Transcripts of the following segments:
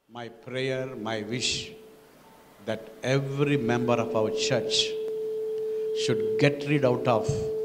my prayer, my wish that every member of our church should get rid out of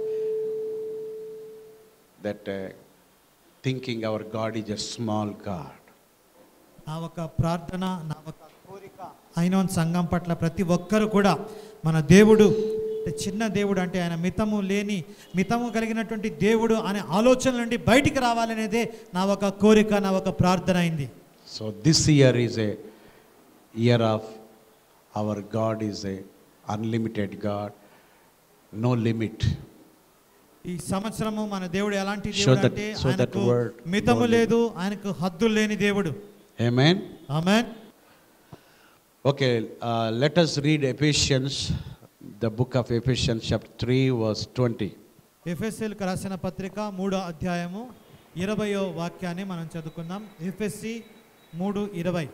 that uh, thinking our God is a small God. నా ఒక ప్రార్థన నా ఒక కోరిక అయిన సంఘం పట్ల ప్రతి ఒక్కరు కూడా మన దేవుడు అంటే చిన్న దేవుడు అంటే ఆయన మితము లేని మితము కలిగినటువంటి దేవుడు అనే ఆలోచన నుండి బయటికి రావాలనేదే నా ఒక కోరిక నా ఒక ప్రార్థన అయింది So this year is a year of our God is a unlimited God, no limit. ఈ సంవత్సరము మన దేవుడు ఎలాంటి Show దేవుడు that- అంటే show that ఆయనకు word. మితము No లేదు ఆయనకు హద్దులు లేని దేవుడు Amen. Amen Okay, uh, let us read Ephesians, the book of Ephesians, chapter 3, verse 20. ఎఫ్ఎస్సీలకు రాసిన పత్రిక మూడో అధ్యాయము ఇరవయో వాక్యాన్ని మనం చదువుకుందాం ఎఫ్ఎస్సి మూడు ఇరవై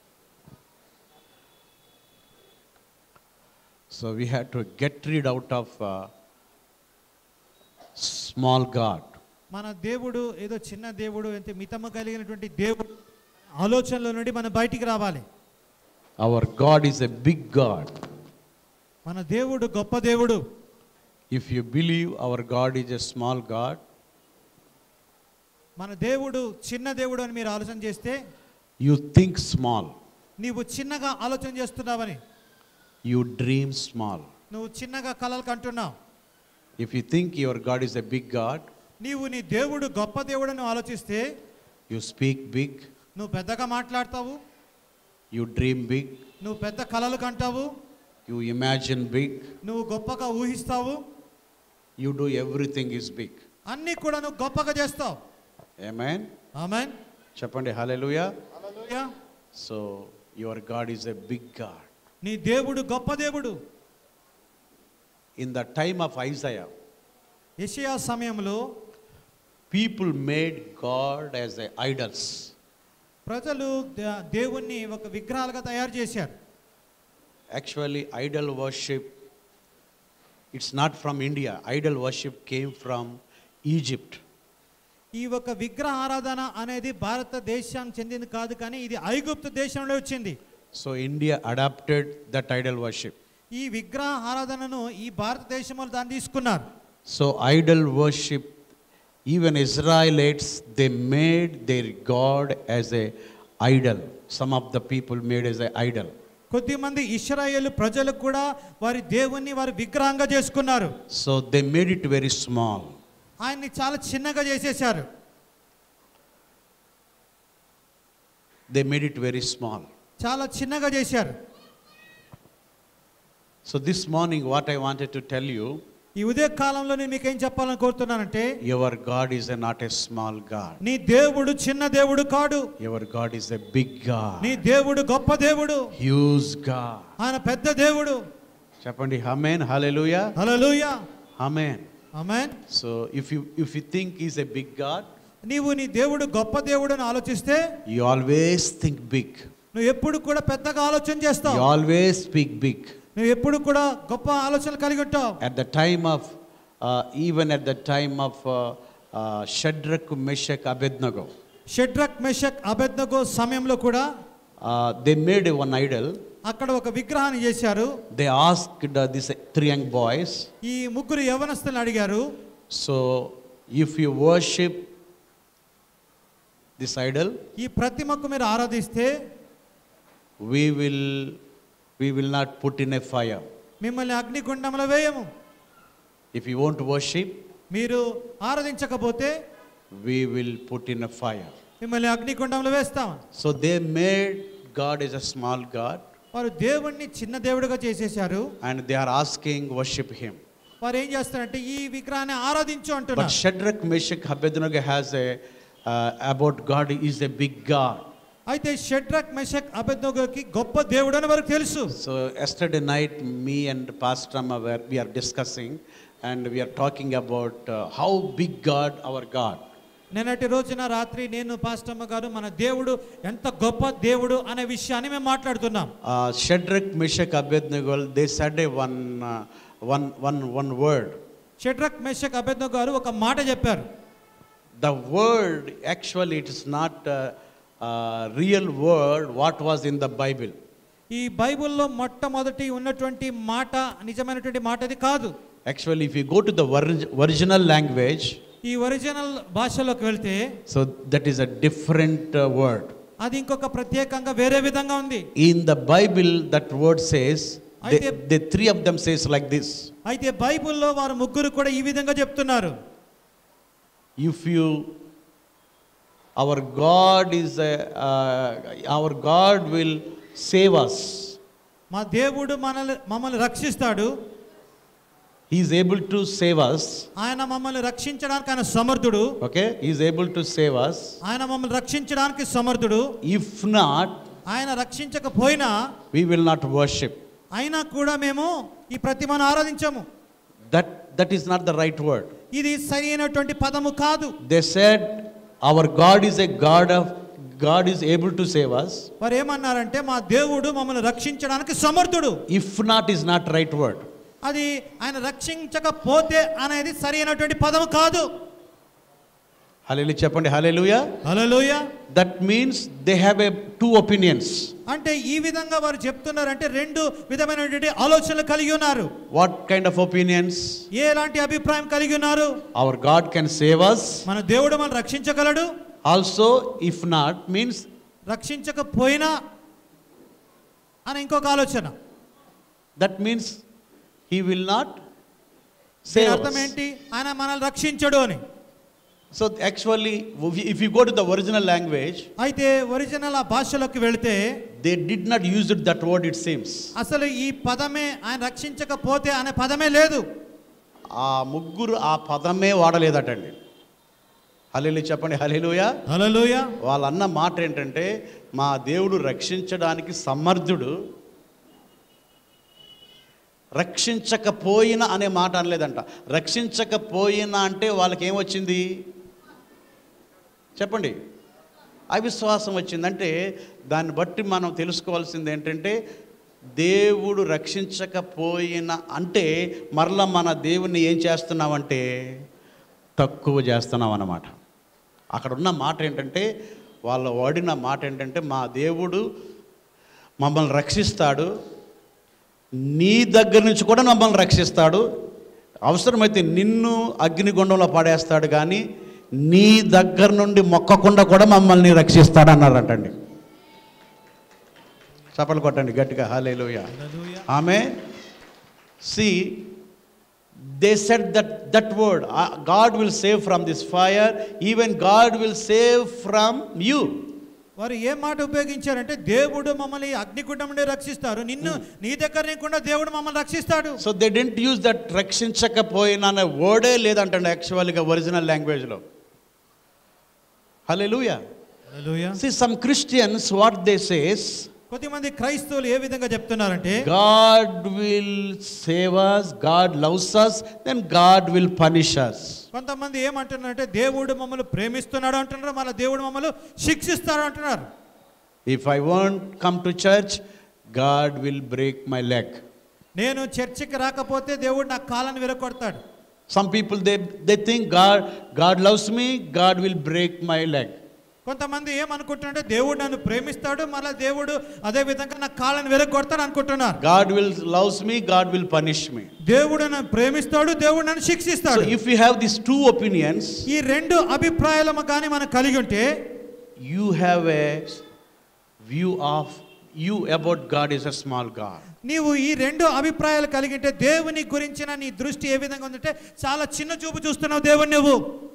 So we had to get rid out of uh, small God. మన దేవుడు ఏదో చిన్న దేవుడు ఎంత మితము కలిగినటువంటి దేవుడు ఆలోచనల నుండి మనం బయటికి రావాలి Our God is a big God. మన దేవుడు గొప్ప దేవుడు If you believe our God is a small God, మన దేవుడు చిన్న దేవుడు అని మీరు ఆలోచన చేస్తే you think small, నీవు చిన్నగా ఆలోచన చేస్తున్నావని you dream small. నువ్వు చిన్నగా కలలు కంటున్నావు If you think your God is a big God, నీవు నీ దేవుడు గొప్ప దేవుడు అని ఆలోచిస్తే you speak big, నువ్వు పెద్దగా మాట్లాడతావు you dream big, నువ్వు పెద్ద కలలు కంటావు you imagine big, నువ్వు గొప్పగా ఊహిస్తావు you do everything is big. అన్నీ కూడా నువ్వు గొప్పగా చేస్తావు Amen. Amen Chapandi hallelujah. Hallelujah. So your God is a big God. నీ దేవుడు గొప్ప దేవుడు In the time of Isaiah, యెషయా సమయంలో people made God as a idols. ప్రజలు దే- దేవుణ్ణి ఒక విగ్రహాలుగా తయారు చేశారు Actually, idol worship, it's not from India. Idol worship came from Egypt. ఈ ఒక విగ్రహ ఆరాధన అనేది భారతదేశానికి చెందింది కాదు కానీ ఇది ఐగుప్తు దేశంలో వచ్చింది So India adapted that idol worship. ఈ విగ్రహ ఆరాధనను ఈ భారతదేశంలో దాన్ని తీసుకున్నారు So idol worship, even Israelites, they made their God as a idol. Some of the people made as a idol. కొద్దిమంది ఇస్రాయేల్ ప్రజలు కూడా వారి దేవుణ్ణి వారి విగ్రహంగా చేసుకున్నారు So they made it very small. ఆయన్ని చాలా చిన్నగా చేసేశారు They made it very small. చాలా చిన్నగా చేశారు So this morning, what I wanted to tell you, ఈ ఉదయ కాలంలో నేను మీకు ఏం చెప్పాలని కోరుతున్నానంటే your God is a, not a small God. నీ దేవుడు చిన్న దేవుడు కాడు Your God is a big నీ God, దేవుడు గొప్ప దేవుడు huge God. ఆయన పెద్ద దేవుడు Chapandi, Amen, Hallelujah, hallelujah Amen. Amen So if you if you think He's a big God, నీవు నీ దేవుడు గొప్ప దేవుడు అని ఆలోచిస్తే you always think big. నువ్వు ఎప్పుడు కూడా పెద్దగా ఆలోచన You చేస్తావు always speak big. నువ్వు ఎప్పుడు కూడా గొప్ప ఆలోచనలు కలిగి ఉంటావు At the time of, uh, even at the time of uh, uh, Shadrach, Meshach, Abednego, Shadrach Meshach అబెద్నగో సమయంలో కూడా uh, they made one idol. అక్కడ ఒక విగ్రహాన్ని చేశారు They asked uh, these three young boys, ఈ ముగ్గురు యవనస్తులను అడిగారు so if you worship this idol, ఈ ప్రతిమకు మీరు ఆరాధిస్తే we will, we will not put in a fire. మిమ్మల్ని అగ్నిగుండంలో వేయము If you won't worship, మీరు ఆరాధించకపోతే we will put in a fire. మిమ్మల్ని అగ్నిగుండంలో వేస్తాం So they made God as a small God వారు దేవుణ్ణి చిన్న దేవుడిగా చేసేశారు and they are asking, worship him. వారు ఏం చేస్తారంటే ఈ విగ్రహాన్ని ఆరాధించు But అంటున్నారు Shadrach, Meshach, Abednego has a, uh, about God is a big God. అయితే షడ్రక్ మెషక్ అబెద్నగోకి గొప్ప దేవుడు అని వారికి తెలుసు So yesterday night, me and Pastor Amma were, we are discussing and we are talking about uh, how big God, our God. నిన్నటి రోజున రాత్రి నేను పాస్టమ్మ గారు మన దేవుడు ఎంత గొప్ప దేవుడు అనే విషయాన్ని మేము మాట్లాడుతున్నాం Uh, Shadrach, Meshach, Abednego, they said a one, uh, one, one, one word. Shadrach Meshach అబెద్నగో గారు ఒక మాట చెప్పారు The word, actually, it is not uh, uh, real word what was in the Bible. ఈ బైబిల్లో మొట్టమొదటి ఉన్నటువంటి మాట నిజమైనటువంటి మాట అది కాదు Actually, if you go to the orig- original language, ఈ ఒరిజినల్ భాషలోకి వెళ్తే so that is a different uh, word. అది ఇంకొక ప్రత్యేకంగా వేరే విధంగా ఉంది In the Bible, that word says, they, అయితే- the three of them says like this. అయితే బైబిల్లో వారు ముగ్గురు కూడా ఈ విధంగా చెప్తున్నారు If you, our God is, a, uh, our God will save us. మా దేవుడు మనల్ని మమ్మల్ని రక్షిస్తాడు He is able to save us. ఆయన మమ్మల్ని రక్షించడానికి ఆయన సమర్థుడు Okay, He is able to save us. ఆయన మమ్మల్ని రక్షించడానికి సమర్థుడు If not, ఆయన రక్షించకపోయినా we will not worship. అయినా కూడా మేము ఈ ప్రతిమను ఆరాధించము That, that is not the right word. ఇది సరి అయినటువంటి పదము కాదు They said, Our God is a God of, God is able to save us. వారు ఏమన్నారంటే మా దేవుడు మమ్మల్ని రక్షించడానికి సమర్థుడు If not, is not right word. అది ఆయన రక్షించకపోతే అనేది సరి అయినటువంటి పదము కాదు Hallelujah, చెప్పండి hallelujah. Hallelujah That means they have a two opinions. అంటే ఈ విధంగా వారు చెప్తున్నారంటే రెండు విధమైనటువంటి ఆలోచనలు కలిగి ఉన్నారు What kind of opinions? ఎలాంటి అభిప్రాయం కలిగి ఉన్నారు Our God can save us. మన దేవుడు మనం రక్షించగలడు Also, if not, means రక్షించకపోయినా అని ఇంకొక ఆలోచన that means He will not దీని save అర్థం us. ఏంటి ఆయన మనల్ని రక్షించడు అని So actually, if you go to the original language, అయితే ఒరిజినల్ ఆ భాషలోకి వెళితే they did not use it that word, it seems. అసలు ఈ పదమే ఆయన రక్షించకపోతే అనే పదమే లేదు ఆ ముగ్గురు ఆ పదమే వాడలేదటండి హలేలు చెప్పండి హలేలుయ హల్లెలూయ వాళ్ళ అన్న మాట ఏంటంటే మా దేవుడు రక్షించడానికి సమర్థుడు రక్షించకపోయిన అనే మాట అనలేదంట రక్షించకపోయిన అంటే వాళ్ళకి ఏమొచ్చింది చెప్పండి అవిశ్వాసం వచ్చిందంటే దాన్ని బట్టి మనం తెలుసుకోవాల్సింది ఏంటంటే దేవుడు రక్షించకపోయిన అంటే మరలా మన దేవుణ్ణి ఏం చేస్తున్నామంటే తక్కువ చేస్తున్నాం అన్నమాట అక్కడ ఉన్న మాట ఏంటంటే వాళ్ళు వాడిన మాట ఏంటంటే మా దేవుడు మమ్మల్ని రక్షిస్తాడు నీ దగ్గర నుంచి కూడా మమ్మల్ని రక్షిస్తాడు అవసరమైతే నిన్ను అగ్నిగుండంలో పడేస్తాడు కానీ నీ దగ్గర నుండి మొక్కకుండా కూడా మమ్మల్ని రక్షిస్తాడు అన్నారంటండి చప్పలు కొట్టండి గట్టిగా హాలేలుయ ఆమె see they set that that word God will save from this fire even God will save from you వారు ఏ మాట ఉపయోగించారంటే దేవుడు మమ్మల్ని అగ్నిగుండం నుండి రక్షిస్తారు నిన్ను నీ దగ్గర నీకుండా దేవుడు మమ్మల్ని రక్షిస్తాడు so they don't use that రక్షించకపోయినా అనే వర్డే లేదంటండి యాక్చువల్గా ఒరిజినల్ లాంగ్వేజ్లో hallelujah hallelujah see some Christians what they says కొద్దిమంది క్రైస్తవులు ఏ విధంగా చెప్తున్నారంటే God will save us God loves us then God will punish us కొంతమంది ఏమంటున్నారంటే దేవుడు మమ్మల్ని ప్రేమిస్తున్నాడు అంటున్నారు మళ్ళీ దేవుడు మమ్మల్ని శిక్షిస్తాడు అంటున్నారు if I want come to church God will break my leg నేను చర్చికి రాకపోతే దేవుడు నా కాళ్ళని విరగొడతాడు some people they they think God God loves me God will break my leg కొంతమంది ఏమనుకుంటున్నారంటే దేవుడు నన్ను ప్రేమిస్తాడు మళ్ళీ దేవుడు అదే విధంగా నా కాళ్ళని విరగొడతాడు అనుకుంటున్నారు God will loves me God will punish me దేవుడు నన్ను ప్రేమిస్తాడు దేవుడు నన్ను సో శిక్షిస్తాడు if you have this two opinions ఈ రెండు అభిప్రాయాలు కానీ మనం కలిగి ఉంటే you have a view of you about God is a small God. నీవు ఈ రెండు అభిప్రాయాలు కలిగి ఉంటే దేవుని గురించిన నీ దృష్టి ఏ విధంగా ఉందంటే చాలా చిన్న చూపు చూస్తున్నావు దేవుని నువ్వు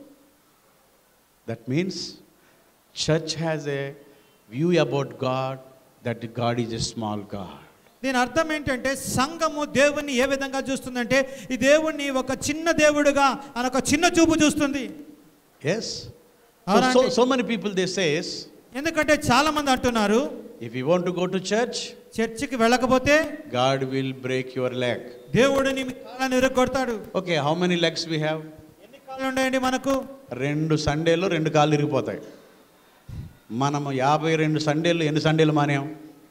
That means church has a view about God that God is a small God. దీని అర్థం ఏంటంటే సంఘము దేవుణ్ణి ఏ విధంగా చూస్తుందంటే ఈ దేవుణ్ణి ఒక చిన్న దేవుడుగా అని ఒక చిన్న చూపు చూస్తుంది Yes? So, అవునా so, అండి? so many people they says, ఎందుకంటే చాలా మంది అంటున్నారు if you want to go to church, చర్చికి వెళ్ళకపోతే God will break your leg. దేవుడు నీ కాళ్ళని ఇరగొడతాడు Okay, how many legs we have? ఎన్ని కాళ్ళు ఉన్నాయండి మనకు రెండు సండేలు రెండు కాళ్ళు ఇరిగిపోతాయి మనము యాభై రెండు సండేలు ఎన్ని సండేలు మానేం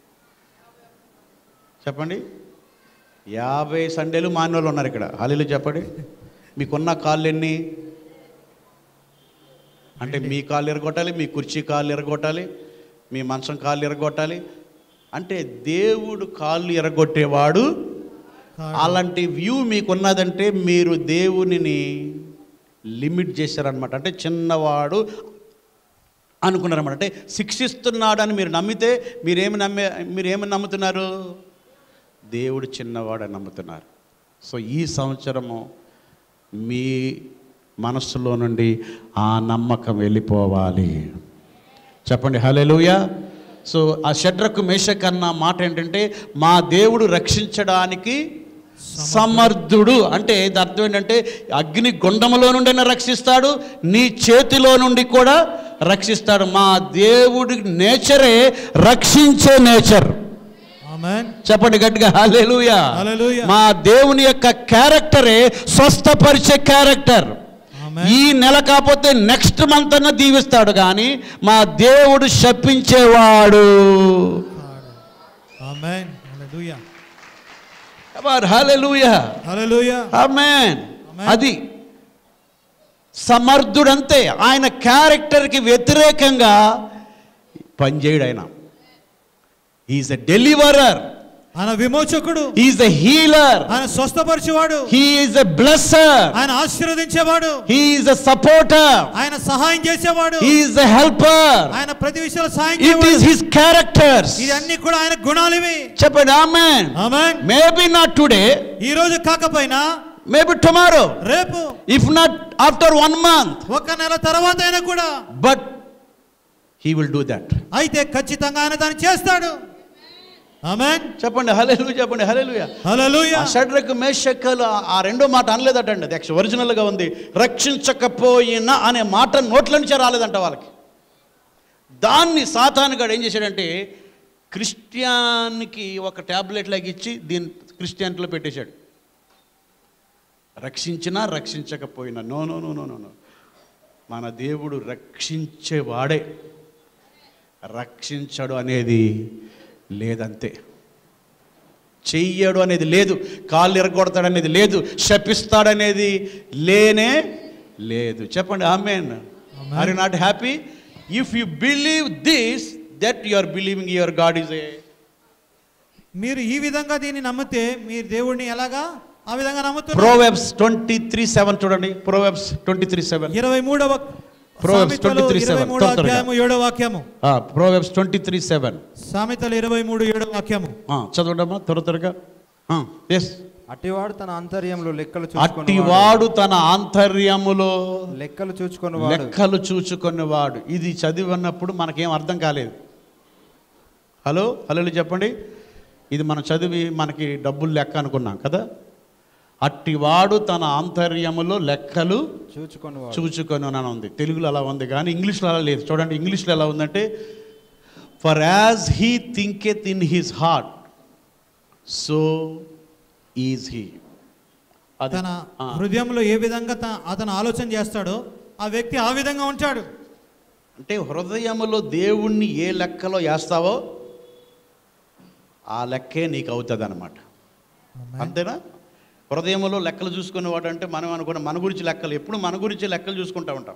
చెప్పండి యాభై సండేలు మానే వాళ్ళు ఉన్నారు ఇక్కడ హాలీలు చెప్పండి మీకున్న కాళ్ళు ఎన్ని అంటే మీ కాళ్ళు ఎరగొట్టాలి మీ కుర్చీ కాళ్ళు ఎరగొట్టాలి మీ మంచం కాళ్ళు ఎరగొట్టాలి అంటే దేవుడు కాళ్ళు ఎరగొట్టేవాడు కాడు. అలాంటి వ్యూ మీకున్నదంటే మీరు దేవునిని లిమిట్ చేశారనమాట అంటే చిన్నవాడు అనుకున్నారన్నమాట అంటే శిక్షిస్తున్నాడని మీరు నమ్మితే మీరేమి నమ్మే మీరేమి నమ్ముతున్నారు దేవుడు చిన్నవాడని నమ్ముతున్నారు సో ఈ సంవత్సరము మీ మనస్సులో నుండి ఆ నమ్మకం వెళ్ళిపోవాలి చెప్పండి హలెలుయా సో ఆ షడ్రకు మేషక్ అన్న మాట ఏంటంటే మా దేవుడు రక్షించడానికి సమర్థుడు అంటే ఇది అర్థం ఏంటంటే అగ్ని గుండములో నుండి రక్షిస్తాడు నీ చేతిలో నుండి కూడా రక్షిస్తాడు మా దేవుడి నేచరే రక్షించే నేచర్ ఆమేన్ చెప్పండి గట్టిగా హల్లెలూయా హల్లెలూయా. మా దేవుని యొక్క క్యారెక్టరే స్వస్థపరిచే క్యారెక్టర్ ఆమేన్. ఈ నెల కాకపోతే నెక్స్ట్ మంత్ అన్న దీవిస్తాడు కానీ మా దేవుడు శపించేవాడు కాడు. ఆమేన్ హల్లెలూయా హల్లెలూయా హల్లెలూయా ఆమేన్ ఆమేన్. అది సమర్థుడంతే ఆయన క్యారెక్టర్కి వ్యతిరేకంగా పనిచేయడు ఆయన ఈజ్ ఎ డెలివరర్ ఆయన విమోచకుడు ఈజ్ ఎ హీలర్ ఆయన స్వస్థపరిచేవాడు హీఈస్ ఎ బ్లెస్సర్ ఆయన ఆశీర్వదించేవాడు హీఈస్ ఎ సపోర్టర్ ఆయన సహాయం చేసేవాడు హీఈస్ ఎ హెల్పర్ ఆయన ప్రతి విషయంలో సహాయం ఇట్ చేసేవాడు ఈస్ హిస్ క్యారెక్టర్స్ ఇది అన్ని కూడా ఆయన గుణాలు ఇవి చెప్పండి amen amen maybe not today ఈ రోజు కాకపోయినా మేబీ టుమారో రేపు if not after one month ఒక నెల తర్వాత అయినా కూడా but he will do that అయితే ఖచ్చితంగా ఆయన దాన్ని చేస్తాడు ఆమేన్ చెప్పండి హలేలు చెప్పండి హలేలు హల్లెలూయా షడ్రకు మేషక్కలు ఆ రెండో మాట అనలేదటండి అది యాక్చువల్ ఒరిజినల్గా ఉంది రక్షించకపోయినా అనే మాట నోట్ల నుంచే రాలేదంట వాళ్ళకి దాన్ని సాతానుగాడు ఏం చేశాడంటే క్రిస్టియాన్కి ఒక ట్యాబ్లెట్ లాగా ఇచ్చి దీని క్రిస్టియానిటీలో పెట్టేశాడు రక్షించినా రక్షించకపోయినా no no no no no no మన దేవుడు రక్షించేవాడే రక్షించడు అనేది లేదంతే చెయ్యడు అనేది లేదు కాళ్ళు ఎరగొడతాడు అనేది లేదు శపిస్తాడనేది లేనే లేదు చెప్పండి amen Amen. Are you not happy if you believe this that you are believing your God is a మీరు ఈ విధంగా దీన్ని నమ్మితే మీరు దేవుడిని ఎలాగా ఆ విధంగా నమ్ముతున్నారు ప్రోవెబ్స్ ట్వంటీ త్రీ సెవెన్ చూడండి ప్రోవెబ్స్ ట్వంటీ త్రీ సెవెన్ ఇరవై మూడవ Proverbs సామెతలు 23:7. ఇరవై మూడో త్వర త్వరగా. అధ్యాయము ఏడో వాక్యము ప్రోవెబ్స్ ట్వంటీ త్రీ సెవెన్ సామెతలు ఇరవై మూడు ఏడో వాక్యము చదవండమ్మా త్వర త్వరగా ఎస్ అట్టివాడు తన అంతర్యంలో లెక్కలు చూచుకుని అట్టివాడు తన ఆంతర్యములో లెక్కలు చూచుకొని వాడు లెక్కలు చూచుకున్నవాడు ఇది చదివినప్పుడు మనకేం అర్థం కాలేదు హలో హలో చెప్పండి ఇది మనం చదివి మనకి డబ్బులు లెక్క అనుకున్నాం కదా అట్టివాడు తన ఆంతర్యములో లెక్కలు చూచుకొని వాడు చూచుకొని అని ఉంది తెలుగులో అలా ఉంది కానీ ఇంగ్లీష్లో అలా లేదు చూడండి ఇంగ్లీష్లో ఎలా ఉందంటే for as he thinketh in his heart so is he అది తన ఆ. హృదయంలో ఏ విధంగా త- అతను ఆలోచన చేస్తాడో ఆ వ్యక్తి ఆ విధంగా ఉంటాడు అంటే హృదయములో దేవుణ్ణి ఏ లెక్కలో వేస్తావో ఆ లెక్కే నీకు అవుతుంది అనమాట అంతేనా హృదయంలో లెక్కలు చూసుకునేవాడు అంటే మనం అనుకున్న మన గురించి లెక్కలు ఎప్పుడు మన గురించి లెక్కలు చూసుకుంటూ ఉంటాం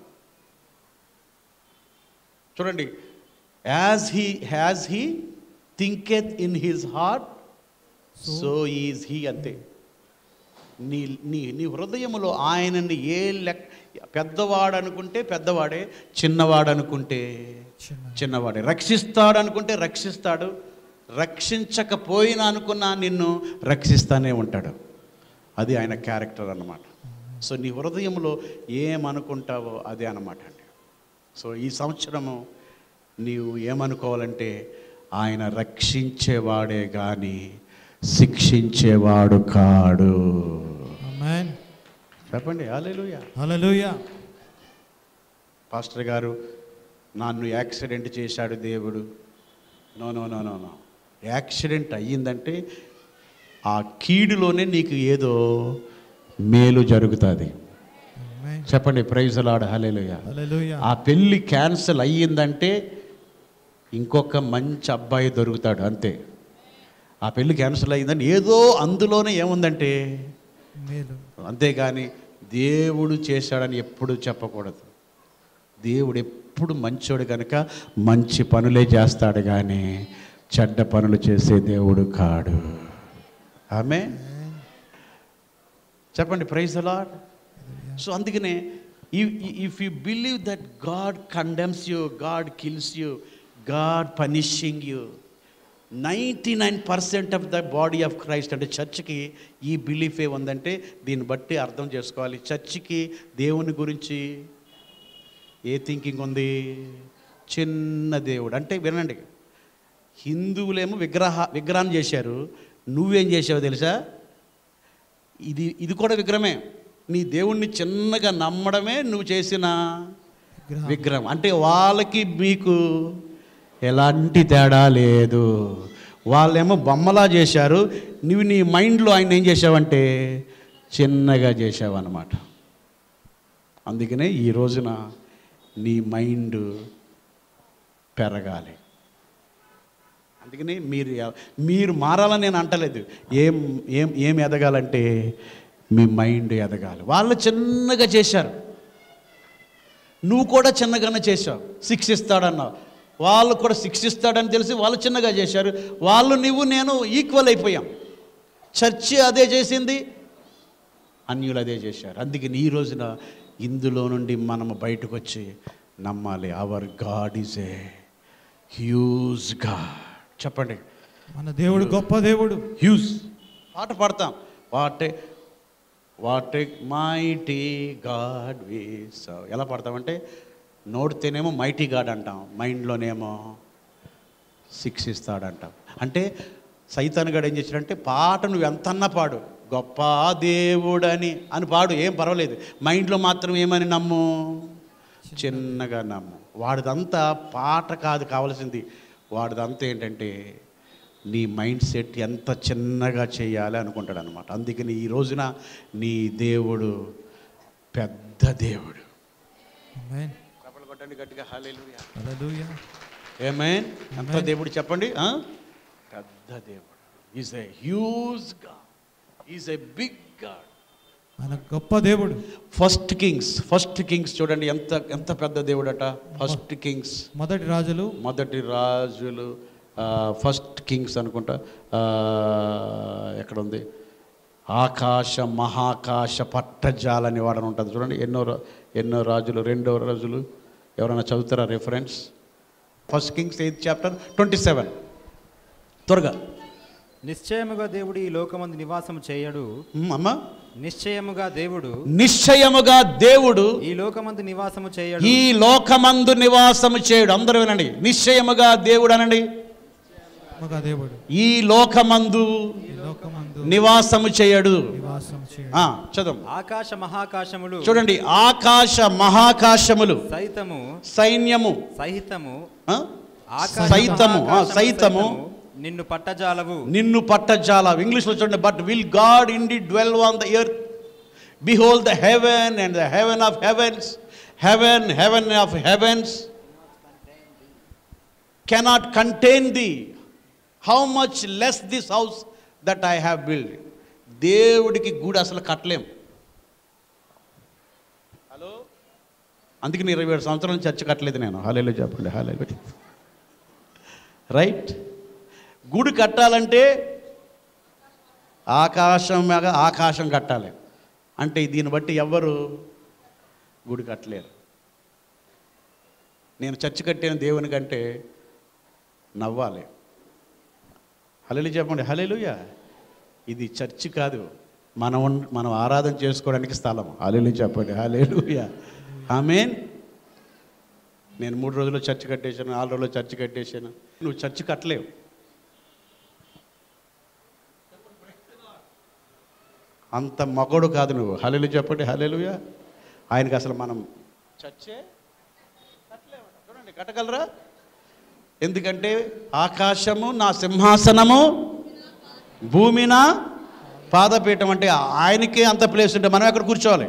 చూడండి as he has he thinketh in his heart so is he అంతే నీ నీ నీ హృదయములో ఆయనని ఏ లెక్క పెద్దవాడు అనుకుంటే పెద్దవాడే చిన్నవాడు అనుకుంటే చిన్న చిన్నవాడే రక్షిస్తాడు అనుకుంటే రక్షిస్తాడు రక్షించకపోయినా అనుకున్నా నిన్ను రక్షిస్తానే ఉంటాడు అది ఆయన క్యారెక్టర్ అన్నమాట సో నీ హృదయంలో ఏమనుకుంటావో అదే అన్నమాట అండి సో ఈ సంవత్సరము నీవు ఏమనుకోవాలంటే ఆయన రక్షించేవాడే కానీ శిక్షించేవాడు కాడు ఆమేన్ చెప్పండి హల్లెలూయా హల్లెలూయా పాస్టర్ గారు నన్ను యాక్సిడెంట్ చేశాడు దేవుడు no no no no no accident అయ్యిందంటే ఆ కీడులోనే నీకు ఏదో మేలు జరుగుతుంది ఆమేన్ చెప్పండి ప్రైజ్ లాడ్ హలేలుయ హల్లెలూయా ఆ పెళ్ళి క్యాన్సిల్ అయ్యిందంటే ఇంకొక మంచి అబ్బాయి దొరుకుతాడు అంతే ఆ పెళ్ళి క్యాన్సిల్ అయ్యిందంటే ఏదో అందులోనే ఏముందంటే మేలు అంతేగాని దేవుడు చేశాడని ఎప్పుడు చెప్పకూడదు దేవుడు ఎప్పుడు మంచోడు కనుక మంచి పనులే చేస్తాడు కానీ చెడ్డ పనులు చేసే దేవుడు కాడు ఆమె చెప్పండి ప్రైజ్ అలాడ్ సో అందుకనే if you believe that God condemns you God kills you God punishing you ninety nine percent of the body of Christ అంటే చర్చ్కి ఈ బిలీఫ్ ఏ ఉందంటే దీన్ని బట్టి అర్థం చేసుకోవాలి చర్చ్కి దేవుని గురించి ఏ థింకింగ్ ఉంది చిన్న దేవుడు అంటే వినండి హిందువులేమో విగ్రహ విగ్రహం చేశారు నువ్వేం చేసావో తెలుసా ఇది ఇది కూడా విగ్రహమే నీ దేవుణ్ణి చిన్నగా నమ్మడమే నువ్వు చేసిన విగ్రహం. విగ్రహం అంటే వాళ్ళకి మీకు ఎలాంటి తేడా లేదు వాళ్ళేమో బొమ్మలా చేశారు నువ్వు నీ మైండ్లో ఆయన ఏం చేసావంటే చిన్నగా చేసావు అన్నమాట అందుకనే ఈ రోజున నీ మైండ్ పెరగాలి అందుకని మీరు ఎ- మీరు మారాలని నేను అంటలేదు ఏం ఏం ఏం ఎదగాలంటే మీ మైండ్ ఎదగాలి వాళ్ళు చిన్నగా చేశారు నువ్వు కూడా చిన్నగానే చేశావు శిక్షిస్తాడన్నావు వాళ్ళు కూడా శిక్షిస్తాడని తెలిసి వాళ్ళు చిన్నగా చేశారు వాళ్ళు నువ్వు నేను ఈక్వల్ అయిపోయాం చర్చి అదే చేసింది అన్యులు అదే చేశారు అందుకని ఈ రోజున ఇందులో నుండి మనము బయటకు వచ్చి నమ్మాలి our God is a huge God చెప్పండి మన దేవుడు గొప్ప దేవుడు హ్యూజ్ పాట పాడతాం what what mighty God we serve ఎలా పాడతామంటే నోడితేనేమో మైటీ గాడ్ అంటాం మైండ్లోనేమో శిక్షిస్తాడంటాం అంటే సైతాన్ గడు ఏం చేశాడంటే పాట నువ్వు ఎంతన్నా పాడు గొప్ప దేవుడని అని పాడు ఏం పర్వాలేదు మైండ్లో మాత్రం ఏమని నమ్ము చిన్నగా నమ్ము వాడిదంతా పాట కాదు కావాల్సింది వాడిదంతా ఏంటంటే నీ మైండ్ సెట్ ఎంత చిన్నగా చేయాలి అనుకుంటాడు అనమాట అందుకని ఈ రోజున నీ దేవుడు పెద్ద దేవుడు ఆమేన్. చప్పట్లు కొట్టండి గట్టిగా హల్లెలూయా హల్లెలూయా. ఏమేన్ ఎంత దేవుడు చెప్పండి ఆ? పెద్ద దేవుడు is a huge God is a big God మన గొప్ప దేవుడు ఫస్ట్ కింగ్స్ ఫస్ట్ కింగ్స్ చూడండి ఎంత ఎంత పెద్ద దేవుడట ఫస్ట్ కింగ్స్ మొదటి రాజులు మొదటి రాజులు ఫస్ట్ కింగ్స్ అనుకుంటా ఆ, ఎక్కడ ఉంది ఆకాశ మహాకాశ పట్టజాలని వాడని ఉంటుంది చూడండి ఎన్నో రా- ఎన్నో రాజులు రెండో రాజులు ఎవరైనా చదువుతారా reference first Kings eighth chapter twenty seven త్వరగా నిశ్చయముగా దేవుడు ఈ లోకమందు నివాసము చేయడు ఉమ్, అమ్మా నిశ్చయముగా దేవుడు నిశ్చయముగా దేవుడు ఈ లోకమందు నివాసము చేయడు ఈ లోకమందు నివాసము చేయడు అందరూ వినండి నిశ్చయముగా దేవుడు అనండి మగ దేవుడు ఈ లోకమందు ఈ లోకమందు నివాసము చేయడు నివాసం చేయడు ఆ, చదువు ఆకాశ మహాకాశములు చూడండి ఆకాశ మహాకాశములు సైతము సైన్యము సహితము ఆ? ఆకాశ సైతము ఆ, మహాకాశములు సైతము నిన్ను పట్టజాలవు నిన్ను పట్టజాల ఇంగ్లీష్లో చూడండి but will God indeed dwell on the earth behold the heaven and the heaven of heavens heaven heaven of heavens cannot contain thee how much less this house that I have build దేవుడికి గుడి అసలు కట్టలేం hello అందుకే నేను ఇరవై ఏడు సంవత్సరాల నుంచి చర్చ కట్టలేదు నేను హాలేలో చెప్పండి హాలేలో రైట్ గుడి కట్టాలంటే ఆకాశం మీద ఆకాశం కట్టాలి అంటే దీన్ని బట్టి ఎవ్వరు గుడి కట్టలేరు నేను చర్చి కట్టిన దేవుని కంటే నవ్వాలి హలేలు చెప్పండి హలేలుయా ఇది చర్చి కాదు మనం ఉన్- మనం ఆరాధన చేసుకోవడానికి స్థలం హలేలు చెప్పండి హలేలుయా ఆమెన్ నేను మూడు రోజులు చర్చి కట్టేశాను నాలుగు రోజులు చర్చి కట్టేశాను నువ్వు చర్చి కట్టలేవు అంత మగోడు కాదు నువ్వు హలేలు చెప్పండి హలేలుయా ఆయనకి అసలు మనం చర్చే కట్టలేమట. చూడండి కట్టగలరా ఎందుకంటే ఆకాశము నా సింహాసనము భూమిన పాదపీఠం అంటే ఆయనకే అంత ప్లేస్ ఉంటే మనం ఎక్కడ కూర్చోవాలి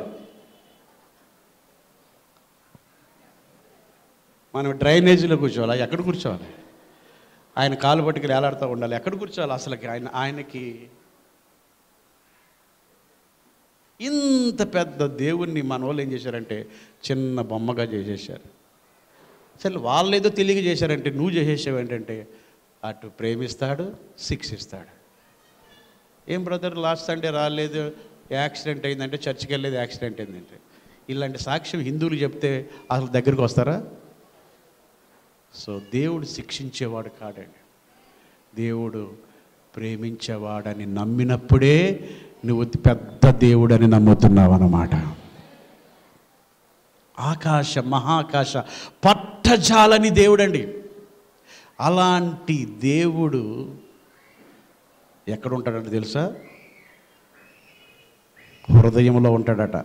మనం డ్రైనేజీలో కూర్చోవాలా ఎక్కడ కూర్చోవాలి ఆయన కాలు పట్టుకుని వేలాడుతూ ఉండాలి ఎక్కడ కూర్చోవాలి అసలుకి ఆయన ఆయనకి ఇంత పెద్ద దేవుణ్ణి మన వాళ్ళు ఏం చేశారంటే చిన్న బొమ్మగా చేసేసారు అసలు వాళ్ళు ఏదో తెలియక చేశారంటే నువ్వు చేసేసావు ఏంటంటే అటు ప్రేమిస్తాడు శిక్షిస్తాడు ఏం బ్రదర్ లాస్ట్ సండే రాలేదు యాక్సిడెంట్ అయిందంటే చర్చికి వెళ్ళేది యాక్సిడెంట్ అయిందంటే ఇలాంటి సాక్ష్యం హిందువులు చెప్తే అసలు దగ్గరికి వస్తారా సో దేవుడు శిక్షించేవాడు కాడండి దేవుడు ప్రేమించేవాడని నమ్మినప్పుడే నువ్వు పెద్ద దేవుడని నమ్ముతున్నావు అన్నమాట ఆకాశ మహాకాశ పట్టజాలని దేవుడండి అలాంటి దేవుడు ఎక్కడ ఉంటాడంటే తెలుసా హృదయంలో ఉంటాడట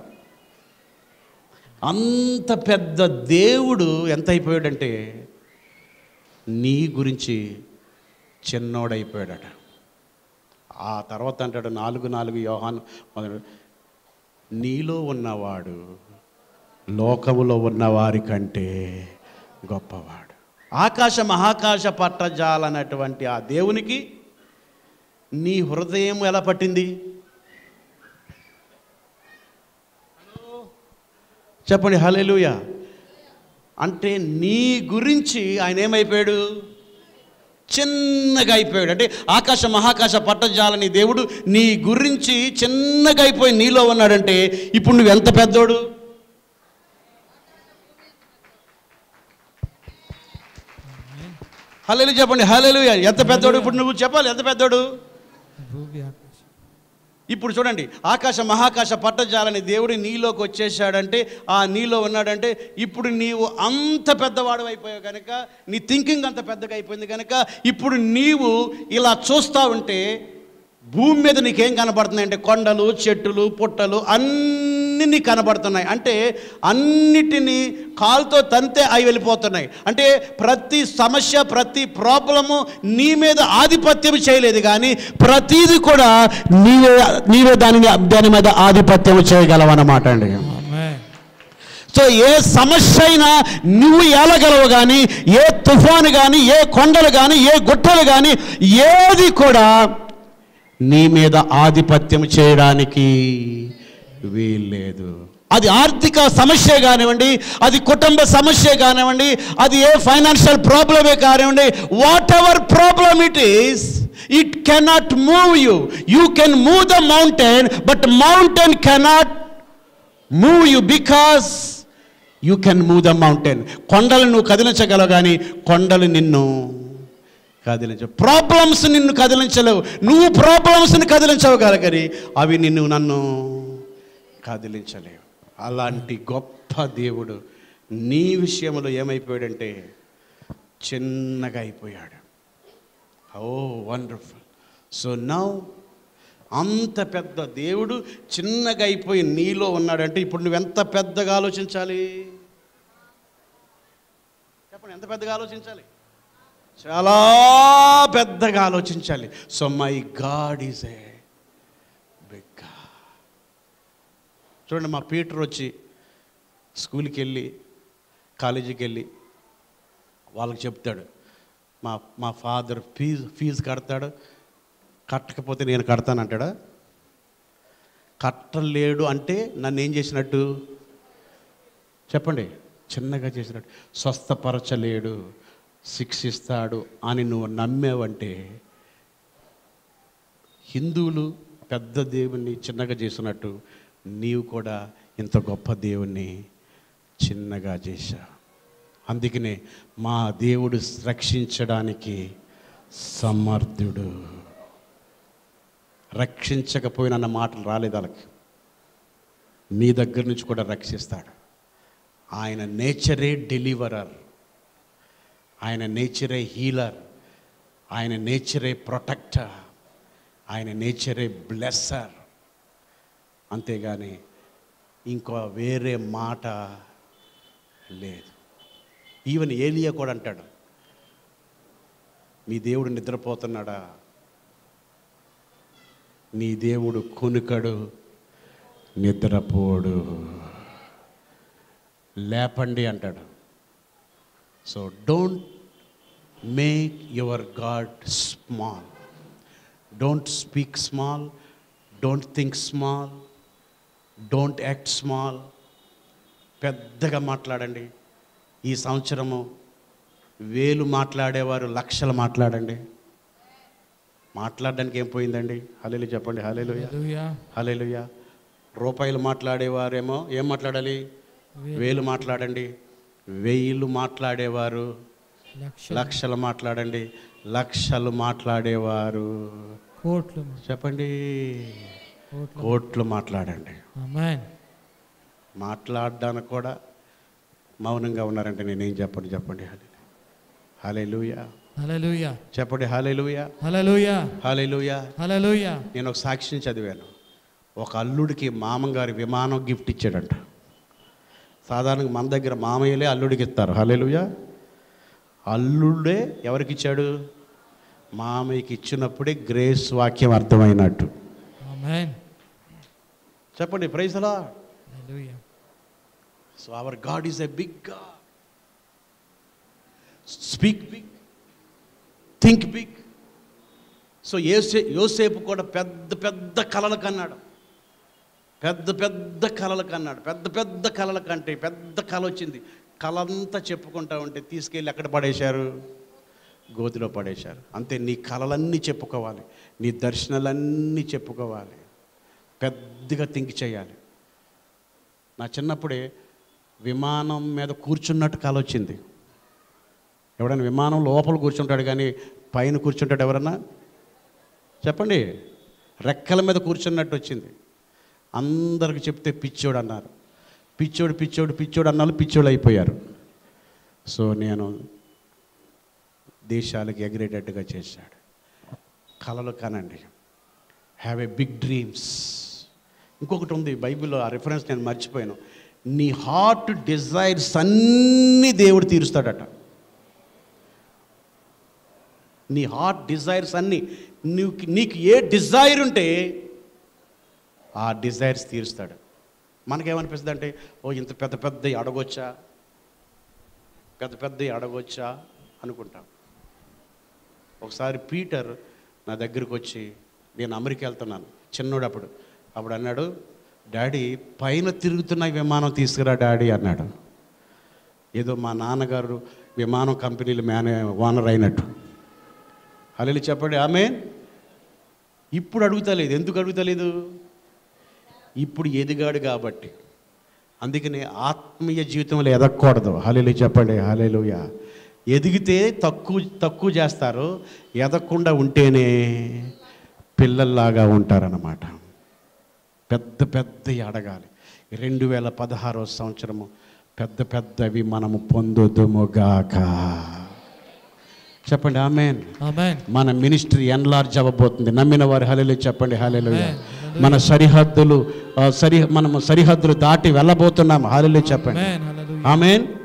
అంత పెద్ద దేవుడు ఎంత అయిపోయాడంటే నీ గురించి చిన్నోడైపోయాడట ఆ తర్వాత అంటాడు నాలుగు నాలుగు యోహాన్ మొదలు నీలో ఉన్నవాడు లోకములో ఉన్నవారి కంటే గొప్పవాడు ఆకాశ మహాకాశ పట్టజాలన్నటువంటి ఆ దేవునికి నీ హృదయం ఎలా పట్టింది చెప్పండి హల్లెలూయ అంటే నీ గురించి ఆయన ఏమైపోయాడు చిన్నగా అయిపోయాడు అంటే ఆకాశ మహాకాశ పట్టజాలని దేవుడు నీ గురించి చిన్నగా అయిపోయి నీలో ఉన్నాడంటే ఇప్పుడు నువ్వు ఎంత పెద్దోడు హల్లెలు చెప్పండి హల్లెలు ఎంత పెద్దోడు ఇప్పుడు నువ్వు చెప్పాలి ఎంత పెద్దోడు భూమి ఆకాశం ఇప్పుడు చూడండి ఆకాశ మహాకాశ పట్టజాలని దేవుడు నీలోకి వచ్చేసాడంటే ఆ నీలో ఉన్నాడంటే ఇప్పుడు నీవు అంత పెద్దవాడు అయిపోయావు కనుక నీ థింకింగ్ అంత పెద్దగా అయిపోయింది కనుక ఇప్పుడు నీవు ఇలా చూస్తూ ఉంటే భూమి మీద నీకేం కనబడుతున్నాయి అంటే కొండలు చెట్టులు పుట్టలు అన్నీ నీకు కనబడుతున్నాయి అంటే అన్నిటినీ కాలుతో తంతే అవి వెళ్ళిపోతున్నాయి అంటే ప్రతి సమస్య ప్రతి ప్రాబ్లము నీ మీద ఆధిపత్యం చేయలేదు కానీ ప్రతిది కూడా నీవే నీవే దానిని దాని మీద ఆధిపత్యం చేయగలవన్నమాట అండి ఆమేన్. సో ఏ సమస్య అయినా నువ్వు ఏలగలవు కానీ ఏ తుఫాను కానీ ఏ కొండలు కానీ ఏ గుట్టలు కానీ ఏది కూడా నీ మీద ఆధిపత్యం చేయడానికి వీల్లేదు అది ఆర్థిక సమస్య కానివ్వండి అది కుటుంబ సమస్య కానివ్వండి అది ఏ ఫైనాన్షియల్ ప్రాబ్లమే కానివ్వండి whatever problem it is it cannot move you you can move the mountain but mountain cannot move you because you can move the mountain కొండలు నువ్వు కదిలించగలవు కానీ కొండలు నిన్ను కదిలించ ప్రాబ్లమ్స్ నిన్ను కదిలించలేవు నువ్వు ప్రాబ్లమ్స్ని కదిలించవగలగని అవి నిన్ను నన్ను కదిలించలేవు అలాంటి గొప్ప దేవుడు నీ విషయంలో ఏమైపోయాడంటే చిన్నగా అయిపోయాడు ఓ వండర్ఫుల్ సో నౌ అంత పెద్ద దేవుడు చిన్నగా అయిపోయి నీలో ఉన్నాడంటే ఇప్పుడు నువ్వు ఎంత పెద్దగా ఆలోచించాలి చెప్పండి ఎంత పెద్దగా ఆలోచించాలి చాలా పెద్దగా ఆలోచించాలి so my God is a big చూడండి మా పీటర్ వచ్చి స్కూల్కి వెళ్ళి కాలేజీకి వెళ్ళి వాళ్ళకి చెప్తాడు మా మా ఫాదర్ ఫీజు ఫీజు కడతాడు కట్టకపోతే నేను కడతానంటాడా కట్టలేడు అంటే నన్ను ఏం చేసినట్టు చెప్పండి చిన్నగా చేసినట్టు స్వస్థపరచలేడు శిక్షిస్తాడు అని నువ్వు నమ్మేవంటే హిందువులు పెద్ద దేవుణ్ణి చిన్నగా చేసినట్టు నీవు కూడా ఇంత గొప్ప దేవుణ్ణి చిన్నగా చేశా అందుకనే మా దేవుడు రక్షించడానికి సమర్థుడు రక్షించకపోయిన మాటలు రాలేదు వాళ్ళకి నీ దగ్గర నుంచి కూడా రక్షిస్తాడు ఆయన నేచరే డెలివరర్ ఆయన నేచరే హీలర్ ఆయన నేచరే ప్రొటెక్టర్ ఆయన నేచరే బ్లెస్సర్ అంతేగాని ఇంకో వేరే మాట లేదు ఈవెన్ ఏలియా కూడా అంటాడు మీ దేవుడు నిద్రపోతున్నాడా నీ దేవుడు కునుకడు నిద్రపోడు లేపండి అంటాడు so don't make your God small don't speak small don't think small don't act small పెద్దగా మాట్లాడండి ఈ సంవత్సరము వేలు మాట్లాడేవారు లక్షలు మాట్లాడండి మాట్లాడడానికి ఏం పోయిందండి హలేలు చెప్పండి హలేలు హల్లెలూయా హలేలుయ రూపాయలు మాట్లాడేవారేమో ఏం మాట్లాడాలి వేలు మాట్లాడండి వెయ్యిలు మాట్లాడేవారు లక్ష లక్షలు మాట్లాడండి లక్షలు మాట్లాడేవారు కోట్లు చెప్పండి కోట్లు కోట్లు మాట్లాడండి ఆమేన్ మాట్లాడడానికి కూడా మౌనంగా ఉన్నారంటే నేనేం చెప్పండి చెప్పండి హాలే లూయా హల్లెలూయా చెప్పండి హాలే లూయా హల్లెలూయా హాలే లూయా హల్లెలూయా నేను ఒక సాక్షిని చదివాను ఒక అల్లుడికి మామగారి విమానం గిఫ్ట్ ఇచ్చాడంట సాధారణంగా మన దగ్గర మామయ్యలే అల్లుడికి ఇస్తారు హలేలుయా అల్లుడే ఎవరికి ఇచ్చాడు మామయ్యకి ఇచ్చినప్పుడే గ్రేస్ వాక్యం అర్థమైనట్టు ఆమేన్ చెప్పండి ప్రైజలా hallelujah so our God is a big God speak big think big so ఏసే యోసేపు కూడా పెద్ద పెద్ద కలలు కన్నాడు పెద్ద పెద్ద కలలు కన్నాడు పెద్ద పెద్ద కలల కంటే పెద్ద కళ వచ్చింది కలంతా చెప్పుకుంటా ఉంటే తీసుకెళ్ళి ఎక్కడ పడేశారు గోతిలో పడేశారు అంతే నీ కలలన్నీ చెప్పుకోవాలి నీ దర్శనాలన్నీ చెప్పుకోవాలి పెద్దగా థింక్ చేయాలి నా చిన్నప్పుడే విమానం మీద కూర్చున్నట్టు కల వచ్చింది ఎవడైనా విమానం లోపల కూర్చుంటాడు కానీ పైన కూర్చుంటాడు ఎవరన్నా చెప్పండి రెక్కల మీద కూర్చున్నట్టు వచ్చింది అందరికి చెప్తే పిచ్చోడు అన్నారు పిచ్చోడు పిచ్చోడు పిచ్చోడు అన్నారు పిచ్చోడు అయిపోయారు సో నేను దేశాలకు ఎగిరేటట్టుగా చేశాడు కలలు కనండి హ్యావ్ ఏ బిగ్ డ్రీమ్స్ ఇంకొకటి ఉంది బైబిల్లో ఆ రిఫరెన్స్ నేను మర్చిపోయాను నీ హార్ట్ డిజైర్స్ అన్నీ దేవుడు తీరుస్తాడట నీ హార్ట్ డిజైర్స్ అన్నీ నీకు నీకు ఏ డిజైర్ ఉంటే ఆ డిజైర్స్ తీరుస్తాడు మనకేమనిపిస్తుంది అంటే ఓ ఇంత పెద్ద పెద్ద అడగొచ్చా పెద్ద పెద్ద అడగొచ్చా అనుకుంటాం ఒకసారి పీటర్ నా దగ్గరికి వచ్చి నేను అమెరికా వెళ్తున్నాను చిన్నోడు అప్పుడు అప్పుడు అన్నాడు డాడీ పైన తిరుగుతున్న ఈ విమానం తీసుకురా డాడీ అన్నాడు ఏదో మా నాన్నగారు విమానం కంపెనీలు మేనే ఓనర్ అయినట్టు అల్లెలు చెప్పండి ఆమె ఇప్పుడు అడుగుతలేదు ఎందుకు అడుగుతలేదు ఇప్పుడు ఎదిగాడు కాబట్టి అందుకని ఆత్మీయ జీవితంలో ఎదగకూడదు హలేలు చెప్పండి హలేలుయ ఎదిగితే తక్కువ తక్కువ చేస్తారు ఎదగకుండా ఉంటేనే పిల్లల్లాగా ఉంటారన్నమాట పెద్ద పెద్దవి అడగాలి రెండు వేల పదహారో సంవత్సరము పెద్ద పెద్దవి మనము పొందుదుముగాక చెప్పండి ఆమెన్ ఆమేన్ మన మినిస్ట్రీ ఎన్లార్జ్ అవ్వబోతుంది నమ్మిన వారి హలేలు చెప్పండి హలేలు Amen. మన సరిహద్దులు ఆ, సరి మనము సరిహద్దులు దాటి వెళ్ళబోతున్నాం హలేలు చెప్పండి ఆమేన్ హల్లెలూయా ఆమెన్